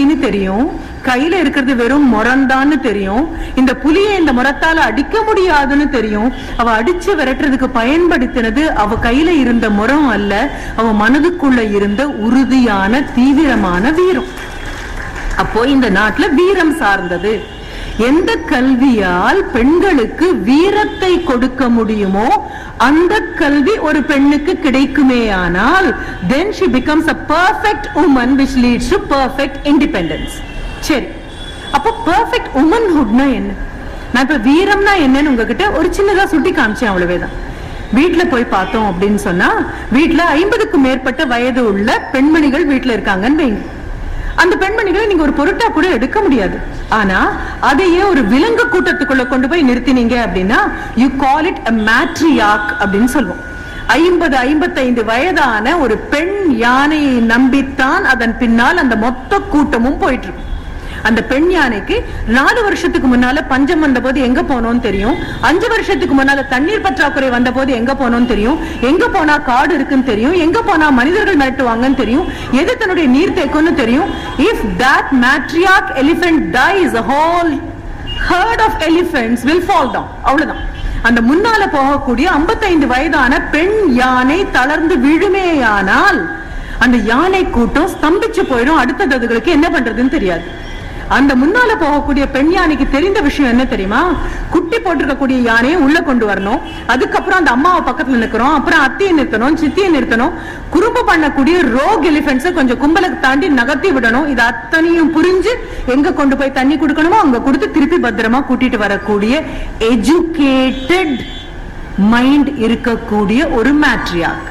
புலின்னு தெரியும் கையில இருக்கிறது வெறும் முரந்தான்னு தெரியும் இந்த புலியை இந்த முரத்தால அடிக்க முடியாதுன்னு தெரியும் அவ அடிச்சு விரட்டுறதுக்கு பயன்படுத்தினது அவ கையில இருந்த முரம் அல்ல அவ மனதுக்குள்ள இருந்த உறுதியான தீவிரமான வீரம் அப்போ இந்த நாட்டுல வீரம் சார்ந்தது எந்த கல்வியால் பெண்களுக்கு வீரத்தை கொடுக்க முடியுமோ அந்த கல்வி ஒரு பெண்ணுக்கு கிடைக்குமேயானால் then she becomes a perfect woman which leads to perfect independence சரி அப்போ perfect womanhoodனா என்ன நான் இப்ப வீரம்னா என்னன்னு உங்ககிட்ட ஒரு சின்னதா சுட்டி காமிச்சேன் அவ்வளவேதான் வீட்ல போய் பார்த்தோம் அப்படின்னு சொன்னா வீட்ல ஐம்பதுக்கும் மேற்பட்ட வயது உள்ள பெண்மணிகள் வீட்ல இருக்காங்கன்னு வைங்க அந்த பெண்மணிகளை நீங்க ஒரு பொருட்டா கூட எடுக்க முடியாது ஆனா அதையே ஒரு விலங்கு கூட்டத்துக்குள்ள கொண்டு போய் நிறுத்தினீங்க அப்படின்னா you call it a matriarch அப்படின்னு சொல்லுவோம் ஐம்பது ஐம்பத்தைந்து வயதான ஒரு பெண் யானையை நம்பித்தான் அதன் பின்னால் அந்த மொத்த கூட்டமும் போயிட்டு இருக்கும் அந்த பெண் யானைக்கு நாலு வருஷத்துக்கு முன்னால பஞ்சம் வந்த போது எங்க போனோம்னு தெரியும் அஞ்சு வருஷத்துக்கு முன்னால தண்ணீர் பற்றாக்குறை வந்த போது எங்க போனோம்னு தெரியும் எங்க போனா காடு இருக்குன்னு தெரியும் எங்க போனா மனிதர்கள் மிரட்டுவாங்கன்னு தெரியும் எது தன்னுடைய நீர் தேக்கும்னு தெரியும் if that matriarch elephant dies a whole herd of elephants will fall down அவ்வளவுதான் அந்த முன்னால போகக்கூடிய 55 வயதான பெண் யானை தளர்ந்து விழுமேயானால் அந்த யானை கூட்டம் ஸ்தம்பிச்சு போயிடும் அடுத்தது அதுகளுக்கு என்ன பண்றதுன்னு தெரியாது அந்த முன்னால போகக்கூடிய பெண் யானைக்கு தெரிந்த விஷயம் என்ன தெரியுமா குட்டி போட்டிருக்கக்கூடிய யானையை உள்ள கொண்டு வரணும் அதுக்கப்புறம் அந்த அம்மாவை பக்கத்துல நிக்கிறோம் அப்புறம் அத்தையை நிறுத்தணும் சித்தியை நிறுத்தணும் குறும்பு பண்ணக்கூடிய ரோக் எலிபென்ட்ஸை கொஞ்சம் கும்பலுக்கு தாண்டி நகர்த்தி விடணும் இது அத்தனையும் புரிஞ்சு எங்க கொண்டு போய் தண்ணி கொடுக்கணுமோ அங்க கொடுத்து திருப்பி பத்திரமா கூட்டிட்டு வரக்கூடிய எஜுகேட்டட் மைண்ட் இருக்கக்கூடிய ஒரு மேட்ரியாக்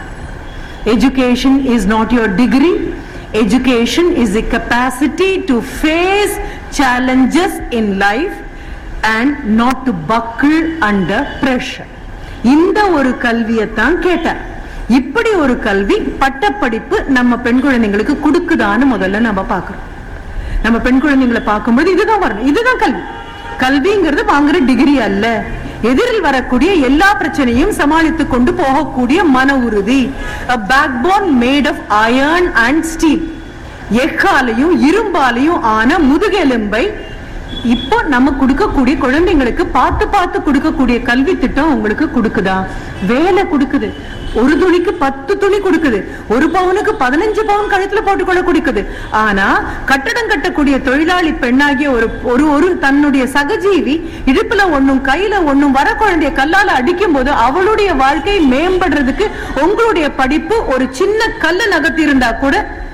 Education is not your degree. Education is the capacity to face challenges in life and not to buckle under pressure. இந்த ஒரு கல்வியைத்தான் கேட்டார் இப்படி ஒரு கல்வி பட்டப்படிப்பு நம்ம பெண் குழந்தைங்களுக்கு கொடுக்குதான்னு முதல்ல நம்ம பார்க்கிறோம் நம்ம பெண் குழந்தைங்களை பார்க்கும்போது இதுதான் வரணும் இதுதான் கல்வி கல்விங்கிறது வாங்குற டிகிரி அல்ல எதிரில் வரக்கூடிய எல்லா பிரச்சனையும் சமாளித்துக் கொண்டு போகக்கூடிய மன உறுதி backbone made of iron and steel எக்காலையும் இரும்பாலையும் ஆன முதுகெலும்பை இப்போ நம்ம கொடுக்கக்கூடிய குழந்தைங்களுக்கு பார்த்து பார்த்து கொடுக்கக்கூடிய கல்வி திட்டம் உங்களுக்கு கொடுக்குதா வேலை கொடுக்குது ஒரு துணிக்கு பத்து துணி கொடுக்குது ஒரு பவுனுக்கு பதினஞ்சு பவுன் கழுத்துல போட்டுக்கொள்ள கொடுக்குது ஆனா கட்டடம் கட்டக்கூடிய தொழிலாளி பெண்ணாகிய ஒரு ஒரு ஒரு தன்னுடைய சகஜீவி இடுப்புல ஒண்ணும் கையில ஒண்ணும் வர குழந்தைய கல்லால அடிக்கும் போது அவளுடைய வாழ்க்கை மேம்படுறதுக்கு உங்களுடைய படிப்பு ஒரு சின்ன கல்ல நகர்த்தி இருந்தா கூட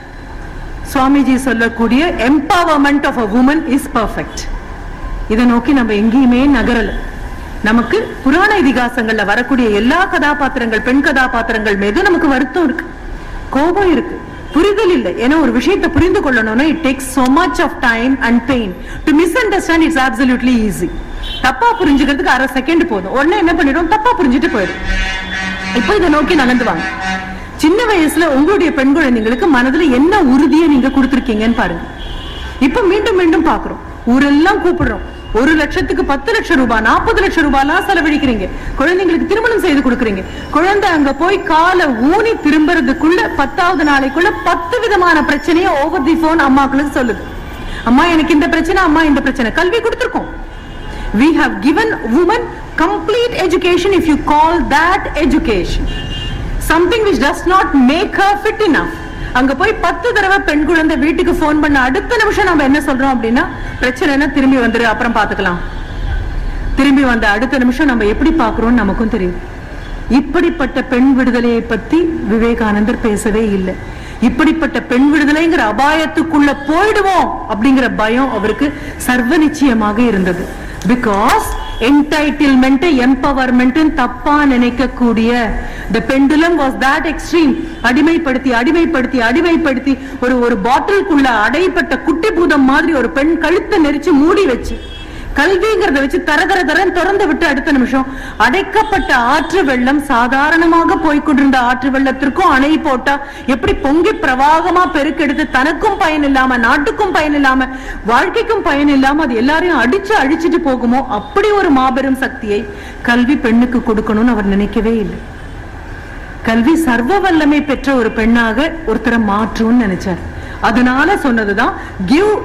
சுவாமிஜி சொல்லக்கூடிய empowerment of a woman is perfect இதை நோக்கி நம்ம எங்கேயுமே நகரல நமக்கு புராண இதிகாசங்கள்ல வரக்கூடிய எல்லா கதாபாத்திரங்கள் பெண் கதாபாத்திரங்கள் மீது நமக்கு வருத்தம் இருக்கு கோபம் இருக்கு புரிதல் இல்லை ஏன்னா ஒரு விஷயத்தை புரிந்து கொள்ளணும்னா it takes so much of time and pain to misunderstand it's absolutely easy தப்பா புரிஞ்சுக்கிறதுக்கு அரை செகண்ட் போதும் உடனே என்ன பண்ணிடும் தப்பா புரிஞ்சுட்டு போயிடும் இப்போ இதை நோக்கி நகர்ந்து வாங்க சின்ன வயசுல உங்களுடைய பெண் குழந்தைங்களுக்கு மனதுல என்ன உறுதியை நீங்க கொடுத்திருக்கீங்கன்னு பாருங்க இப்ப மீண்டும் மீண்டும் பாக்குறோம் ஊரெல்லாம் கூப்பிடுறோம் ஒரு லட்சத்துக்கு பத்து லட்சம் ரூபாய் நாற்பது லட்சம் ரூபாய்லாம் செலவழிக்கிறீங்க குழந்தைங்களுக்கு திருமணம் செய்து கொடுக்குறீங்க குழந்தை அங்க போய் காலை ஊனி திரும்புறதுக்குள்ள பத்தாவது நாளைக்குள்ள பத்து விதமான பிரச்சனையை ஓவர் தி போன் அம்மாக்களுக்கு சொல்லுது அம்மா எனக்கு இந்த பிரச்சனை அம்மா இந்த பிரச்சனை கல்வி கொடுத்திருக்கோம் we have given women complete education if you call that education something which does not make her fit enough அங்க போய் பத்து தடவை பெண் குழந்தை வீட்டுக்கு போன் பண்ண அடுத்த நிமிஷம் நம்ம என்ன சொல்றோம் அப்படின்னா பிரச்சனைனா திரும்பி வந்துரு அப்புறம் பாத்துக்கலாம் திரும்பி வந்த அடுத்த நிமிஷம் நம்ம எப்படி பாக்குறோம்னு நமக்கும் தெரியும் இப்படிப்பட்ட பெண் விடுதலையை பத்தி விவேகானந்தர் பேசவே இல்லை இப்படிப்பட்ட பெண் விடுதலைங்கிற அபாயத்துக்குள்ள போயிடுவோம் அப்படிங்கிற பயம் அவருக்கு சர்வ நிச்சயமாக இருந்தது பிகாஸ் என்டைட்டில்மெண்ட் எம்பவர்மெண்ட் தப்பா நினைக்கக்கூடிய the pendulum was that extreme அடிமைப்படுத்தி அடிமைப்படுத்தி அடிமைப்படுத்தி ஒரு ஒரு பாட்டிலுக்குள்ள அடைப்பட்ட குட்டி பூதம் மாதிரி ஒரு பெண் கழுத்தை நெரிச்சு மூடி வச்சு கல்விங்கிறத வச்சு தர தர தரன்னு திறந்து விட்டு அடுத்த நிமிஷம் அடைக்கப்பட்ட ஆற்று வெள்ளம் சாதாரணமாக போய்க்கொண்டிருந்த ஆற்று வெள்ளத்திற்கும் அணை போட்டா எப்படி பொங்கி பிரவாகமா பெருக்கெடுத்து தனக்கும் பயன் இல்லாம நாட்டுக்கும் பயன் இல்லாம வாழ்க்கைக்கும் பயன் இல்லாம அது எல்லாரையும் அடிச்சு அழிச்சிட்டு போகுமோ அப்படி ஒரு மாபெரும் சக்தியை கல்வி பெண்ணுக்கு கொடுக்கணும்னு அவர் நினைக்கவே இல்லை கல்வி சர்வ வல்லமை பெற்ற ஒரு பெண்ணாக ஒருத்தரை மாற்றும்னு நினைச்சார் அதனால சொன்னதுதான் கிவ்